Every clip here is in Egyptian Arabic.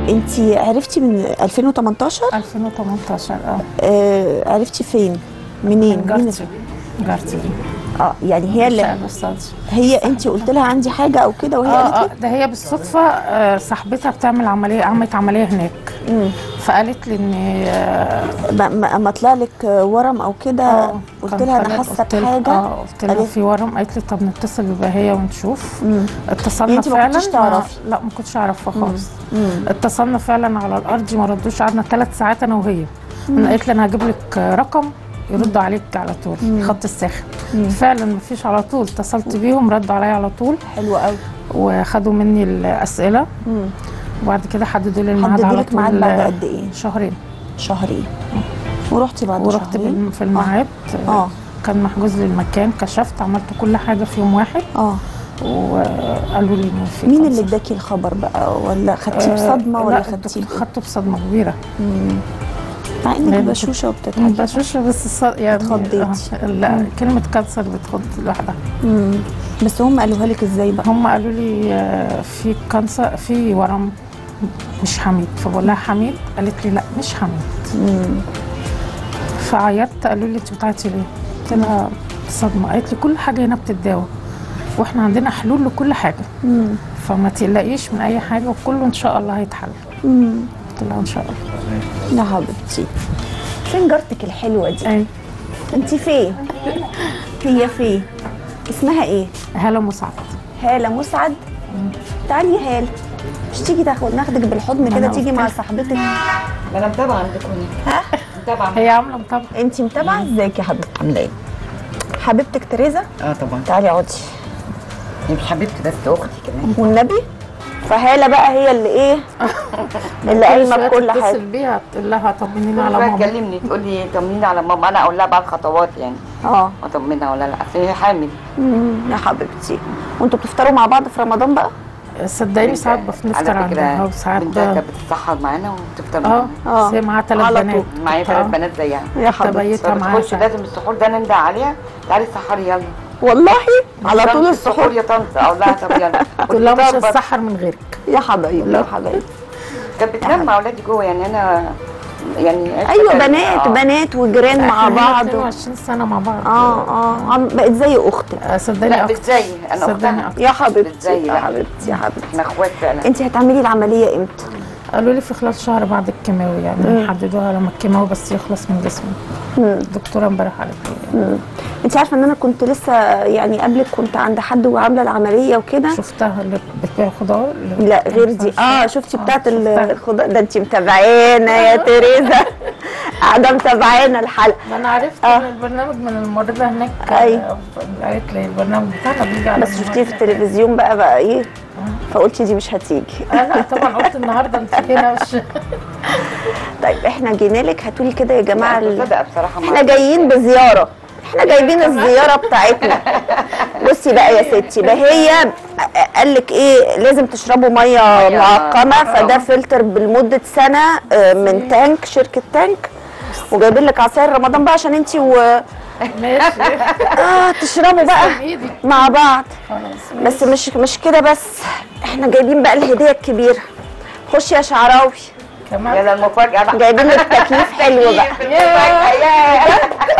انت عرفتي من 2018 2018 اه آه عرفتي فين منين من مين جارتي جارتي اه يعني هي اللي شقة الأستاذ. هي انت قلت لها عندي حاجه او كده وهي اه اه قالت لك ده هي بالصدفه آه، صاحبتها بتعمل عمليه عملت عمليه هناك مم. فقالت لي ان آه، ما- ما ما طلع لك ورم او كده اه قلت كان لها انا خالد، حاسه قلت لها- بحاجه اه قلت لها قالت- في ورم قالت لي طب نتصل بيبقى هي ونشوف مم. اتصلنا انت ما فعلا كنتيش تعرفي. لا ما كنتش اعرفها خالص مم. اتصلنا فعلا على الارض ما ردوش قعدنا ثلاث ساعات انا وهي انا قالت لي انا هجيب لك رقم يردوا عليك على طول الخط الساخن فعلا ما فيش على طول اتصلت بيهم ردوا عليا على طول حلو قوي وخدوا مني الاسئله مم. وبعد كده حددوا لي الميعاد حددوا على لك ميعاد طول بعد قد ايه شهرين شهرين ورحتي بعد ورحت شهرين بال- في الميعاد اه كان محجوز لي المكان كشفت عملت كل حاجه في يوم واحد اه وقالوا لي إن في مين اللي كانسر. اداكي الخبر بقى ولا خدتيه آه، بصدمه ولا لا خدتيه الدكتور خدته بصدمه كبيره مع انك لأن بشوشه وبتضحكي بشوش بس الص- يعني اتخضيتي. آه، لا كلمه كانسر بتخض لوحدها مم. بس هم قالوها لك ازاي بقى هم قالوا لي آه، في كانسر في ورم مش حميد فبقول لها حميد قالت لي لا مش حميد مم. فعيطت قالوا لي انت بتعيطي ليه؟ قلت لها صدمه قالت لي كل حاجه هنا بتتداوى واحنا عندنا حلول لكل حاجه مم. فما تقلقيش من اي حاجه وكله ان شاء الله هيتحل مم. قلت لها ان شاء الله يا حبيبتي فين جارتك الحلوه دي اي انت فين هي فين اسمها ايه هلا مسعد هاله مسعد تعالي يا هاله مش تيجي تاخد ناخدك بالحضن كده أنا تيجي قلت مع لك. صاحبتك ما انا متابعه عندكم ها متابعه هي عامله متابعه انت متابعه ازيك يا حبيبتي عامله ايه حبيبتك تريزا اه طبعا تعالي اقعدي هي مش حبيبتي بس اختي كمان والنبي فهاله بقى هي اللي ايه اللي قايمه شوية بكل تتصل حاجه بيها تقول لها طمنيني كل على شويه ماما تكلمني تقول لي طمنيني على ماما انا اقول لها بقى الخطوات يعني اه اطمنها ولا لا اصل هي حامل مم، يا حبيبتي وانتوا بتفطروا مع بعض في رمضان بقى صدقيني ساعات بنفطر على فكره عندها وساعات بنتها ب- كانت بتتسحر معانا وبتفطر اه معانا آه. بس هي معاها ثلاث على بنات طول. معايا ثلاث آه. بنات زيها يا حبيبتي تبيتها معاها فبتخش ساعات. لازم السحور ده ننده عليها تعالي سحري يلا والله على طول طنط السحور يا طنط اقول لها طب يلا تقول لها مش والفطار برضه. هتسحر من غيرك يا حبايبي يا حبايبي كانت بتنام مع اولادي جوه يعني انا يعني ايوه عشت- بنات آه. بنات وجيران مع إحنا بعض 22 سنه مع بعض اه اه عم- بقت زي اختك آه، صدقني لا اكتر مش زيي انا صدقني اختها أكتر. يا حبيبتي بتزي يا لا. حبيبتي يا حبيبتي احنا اخوات فعلا انت هتعملي العمليه امتى؟ قالوا لي في خلال شهر بعد الكيماوي يعني يحددوها لما الكيماوي بس يخلص من جسمي الدكتوره امبارح قالت لي انت عارفه ان انا كنت لسه يعني قبلك كنت عند حد وعامله العمليه وكده شفتها اللي بتبيع خضار اللي لا غير دي اه شفتي بتاعت الخضار ده انت متابعانا يا تريزا قاعده متابعانا الحلقه ما انا عرفت آه. ان البرنامج من الممرضه هناك أيوة. آه، قالت لي البرنامج بتاعنا بيجي على بس شفتيه في الممرضة. التلفزيون بقى بقى ايه فقلتي دي مش هتيجي آه، لا طبعا قلت النهارده انت هنا مش طيب احنا جينا لك هاتوا لي كده يا جماعه لا ال- مصدقه بصراحه ما احنا جايين بزياره احنا جايبين الزياره بتاعتنا بصي بقى يا ستي ده هي قال لك ايه لازم تشربوا ميه مية معقمه معقمة. فده فلتر لمده سنه آه، من تانك شركه تانك وجايبين لك عصاير رمضان بقى عشان انت و ماشي اه تشربوا بقى ايدي مع بعض خلاص بس مش مش كده بس احنا جايبين بقى الهديه الكبيره خشي يا شعراوي كمان يلا المفاجاه بقى جايبين لك تكييف حلو بقى المفاجأة، ياه.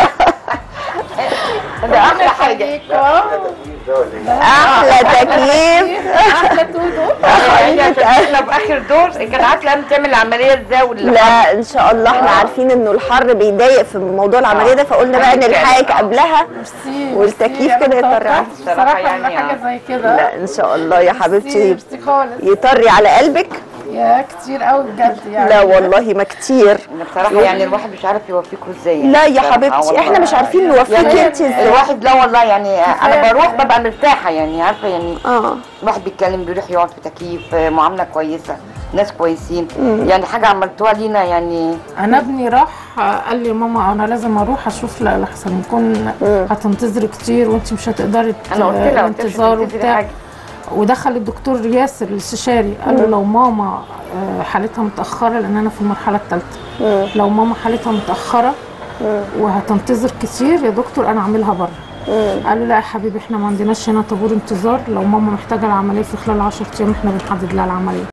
ده احلى حاجه خليك، آه. احلى تكييف احلى تودو يعني عشان احنا في اخر دور كانت عارفه لازم تعمل العمليه ازاي ولا لا ان شاء الله احنا عارفين انه الحر بيضايق في موضوع العمليه ده فقلنا بقى نلحقك قبلها ميرسي، والتكييف ميرسي. كده أنا يطرقع. توقعت بصراحه يعني يعني حاجه آه. زي كده لا ان شاء الله يا ميرسي، حبيبتي ميرسي خالص يطري على قلبك يا كتير قوي بجد يعني لا والله ما كتير إن بصراحه يعني الواحد مش عارف يوفيكوا ازاي يعني لا يا بصراحة حبيبتي والله. احنا مش عارفين نوفيك يعني انت ازاي الواحد لا والله يعني انا كفاية بروح كده. ببقى مرتاحه يعني عارفه يعني اه الواحد بيتكلم بيروح يقعد في تكييف معامله كويسه ناس كويسين يعني حاجه عملتوها لينا يعني انا ابني راح قال لي ماما انا لازم اروح اشوف لا لحسن يكون هتنتظري كتير وانت مش هتقدري ت- انا قلت لها قلت لها مش الانتظار هتنتظري وبتاع حاجة. ودخل الدكتور ياسر الاستشاري قال له لو ماما آه، حالتها متاخره لان انا في المرحله الثالثه لو ماما حالتها متاخره وهتنتظر كتير يا دكتور انا اعملها بره قال له لا يا حبيبي احنا ما عندناش هنا طابور انتظار لو ماما محتاجه العمليه في خلال 10 ايام احنا بنحدد لها العمليه